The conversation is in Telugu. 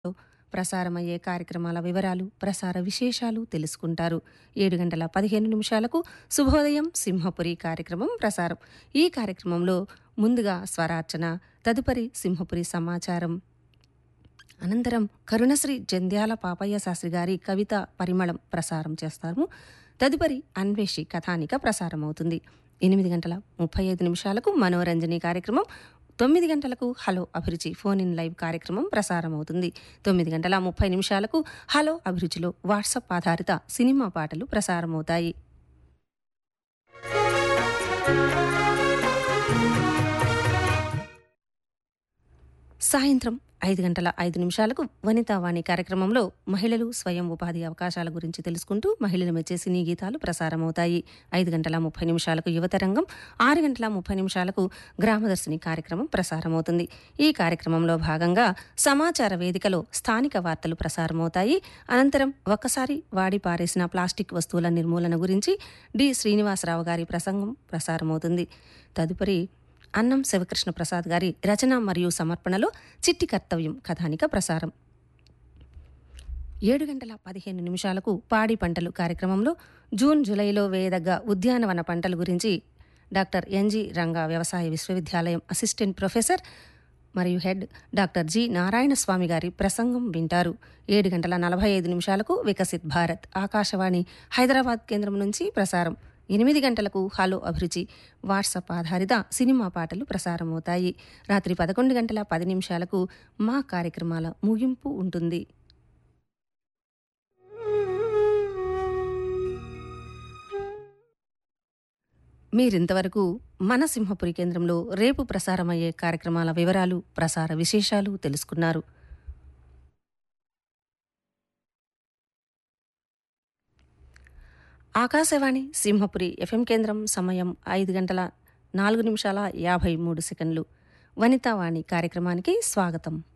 ప్రసారమయ్యే కార్యక్రమాల వివరాలు ప్రసార విశేషాలు తెలుసుకుంటారు ఏడు గంటల పదిహేను నిమిషాలకు శుభోదయం సింహపురి కార్యక్రమం ప్రసారం ఈ కార్యక్రమంలో ముందుగా స్వరార్చన తదుపరి సింహపురి సమాచారం అనంతరం కరుణశ్రీ జంధ్యాల పాపయ్య శాస్త్రి గారి కవిత పరిమళం ప్రసారం చేస్తాము తదుపరి అన్వేషి కథానిక ప్రసారం అవుతుంది ఎనిమిది గంటల ముప్పై ఐదు నిమిషాలకు మనోరంజని కార్యక్రమం తొమ్మిది గంటలకు హలో అభిరుచి ఫోన్ ఇన్ లైవ్ కార్యక్రమం ప్రసారం అవుతుంది తొమ్మిది గంటల ముప్పై నిమిషాలకు హలో అభిరుచిలో వాట్సాప్ ఆధారిత సినిమా పాటలు ప్రసారమవుతాయి సాయంత్రం ఐదు గంటల ఐదు నిమిషాలకు వనితావాణి కార్యక్రమంలో మహిళలు స్వయం ఉపాధి అవకాశాల గురించి తెలుసుకుంటూ మహిళలు మెచ్చే సినీ గీతాలు ప్రసారమవుతాయి ఐదు గంటల ముప్పై నిమిషాలకు యువతరంగం ఆరు గంటల ముప్పై నిమిషాలకు గ్రామదర్శిని కార్యక్రమం ప్రసారమవుతుంది ఈ కార్యక్రమంలో భాగంగా సమాచార వేదికలో స్థానిక వార్తలు ప్రసారమవుతాయి అనంతరం ఒక్కసారి వాడి పారేసిన ప్లాస్టిక్ వస్తువుల నిర్మూలన గురించి డి శ్రీనివాసరావు గారి ప్రసంగం ప్రసారమవుతుంది తదుపరి అన్నం శివకృష్ణ ప్రసాద్ గారి రచన మరియు సమర్పణలో చిట్టి కర్తవ్యం కథానిక ప్రసారం ఏడు గంటల పదిహేను నిమిషాలకు పాడి పంటలు కార్యక్రమంలో జూన్ జూలైలో వేయదగ్గ ఉద్యానవన పంటల గురించి డాక్టర్ ఎన్జి రంగా వ్యవసాయ విశ్వవిద్యాలయం అసిస్టెంట్ ప్రొఫెసర్ మరియు head doctor G Narayana Swamy గారి ప్రసంగం వింటారు ఏడు గంటల నలభై ఐదు నిమిషాలకు వికసిత్ భారత్ ఆకాశవాణి హైదరాబాద్ కేంద్రం నుంచి ప్రసారం ఎనిమిది గంటలకు హలో అభిరుచి వాట్సాప్ ఆధారిత సినిమా పాటలు ప్రసారమవుతాయి రాత్రి పదకొండు గంటల పది నిమిషాలకు మా కార్యక్రమాల ముగింపు ఉంటుంది మీరింతవరకు మన సింహపురి కేంద్రంలో రేపు ప్రసారమయ్యే కార్యక్రమాల వివరాలు ప్రసార విశేషాలు తెలుసుకున్నారు ఆకాశవాణి సింహపురి ఎఫ్ఎం కేంద్రం సమయం ఐదు గంటల నాలుగు నిమిషాల యాభై మూడు సెకండ్లు వనితావాణి కార్యక్రమానికి స్వాగతం